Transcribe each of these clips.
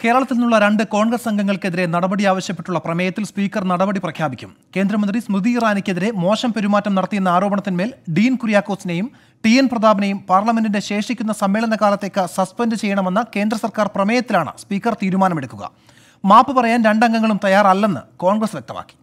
കേരളത്തിൽ നിന്നുള്ള രണ്ട് കോൺഗ്രസ് അംഗങ്ങൾക്കെതിരെ നടപടി ആവശ്യപ്പെട്ടുള്ള പ്രമേയത്തിൽ സ്പീക്കർ നടപടി പ്രഖ്യാപിക്കും കേന്ദ്രമന്ത്രി സ്മൃതി ഇറാനിക്കെതിരെ മോശം പെരുമാറ്റം നടത്തിയെന്ന ആരോപണത്തിന്മേൽ ഡീൻ കുര്യാക്കോസിനെയും ടി എൻ പ്രതാപനെയും പാർലമെന്റിന്റെ ശേഷിക്കുന്ന സമ്മേളന കാലത്തേക്ക് സസ്പെൻഡ് ചെയ്യണമെന്ന കേന്ദ്ര സർക്കാർ പ്രമേയത്തിലാണ് സ്പീക്കർ തീരുമാനമെടുക്കുക മാപ്പ് പറയാൻ രണ്ടംഗങ്ങളും തയ്യാറല്ലെന്ന് കോൺഗ്രസ് വ്യക്തമാക്കി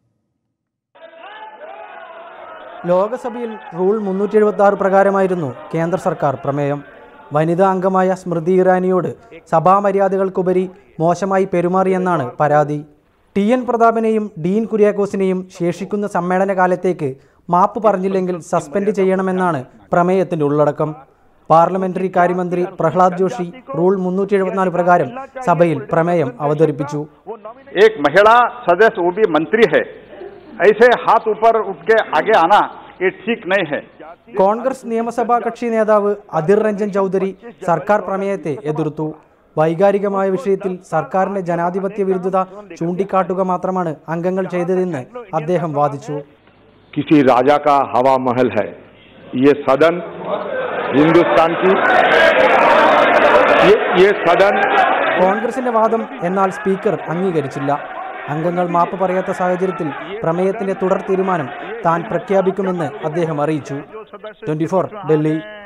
ലോകസഭയിൽ റൂൾ മുന്നൂറ്റി എഴുപത്തി ആറ് പ്രകാരമായിരുന്നു കേന്ദ്ര സർക്കാർ പ്രമേയം വനിതാ അംഗമായ സ്മൃതി ഇറാനിയോട് സഭാമര്യാദകൾക്കുപരി മോശമായി പെരുമാറിയെന്നാണ് പരാതി ടി എൻ പ്രതാപനെയും ഡീൻ കുര്യാക്കോസിനെയും ശേഷിക്കുന്ന സമ്മേളന കാലത്തേക്ക് മാപ്പ് പറഞ്ഞില്ലെങ്കിൽ സസ്പെൻഡ് ചെയ്യണമെന്നാണ് പ്രമേയത്തിന്റെ ഉള്ളടക്കം പാർലമെന്ററി കാര്യമന്ത്രി പ്രഹ്ലാദ് ജോഷി റൂൾ മുന്നൂറ്റി എഴുപത്തിനാല് പ്രകാരം സഭയിൽ പ്രമേയം അവതരിപ്പിച്ചു एक महिला सदस्य वो भी मंत्री है ऐसे हाथ ऊपर उठ के आगे आना ये ठीक नहीं है കോൺഗ്രസ് നിയമസഭാ കക്ഷി നേതാവ് അധിർ രഞ്ജൻ ചൗധരി സർക്കാർ പ്രമേയത്തെ എതിർത്തു വൈകാരികമായ വിഷയത്തിൽ സർക്കാരിന്റെ ജനാധിപത്യ വിരുദ്ധത ചൂണ്ടിക്കാട്ടുക മാത്രമാണ് അംഗങ്ങൾ ചെയ്തതെന്ന് അദ്ദേഹം വാദിച്ചു किसी राजा का हवा महल है ये सदन हिंदुस्तान की ये ये सदन കോൺഗ്രസിന്റെ വാദം എന്നാൽ സ്പീക്കർ അംഗീകരിച്ചില്ല അംഗങ്ങൾ മാപ്പ് പറയാത്ത സാഹചര്യത്തിൽ പ്രമേയത്തിന്റെ തുടർ തീരുമാനം താൻ പ്രഖ്യാപിക്കുമെന്ന് അദ്ദേഹം അറിയിച്ചു ട്വന്റി ഡൽഹി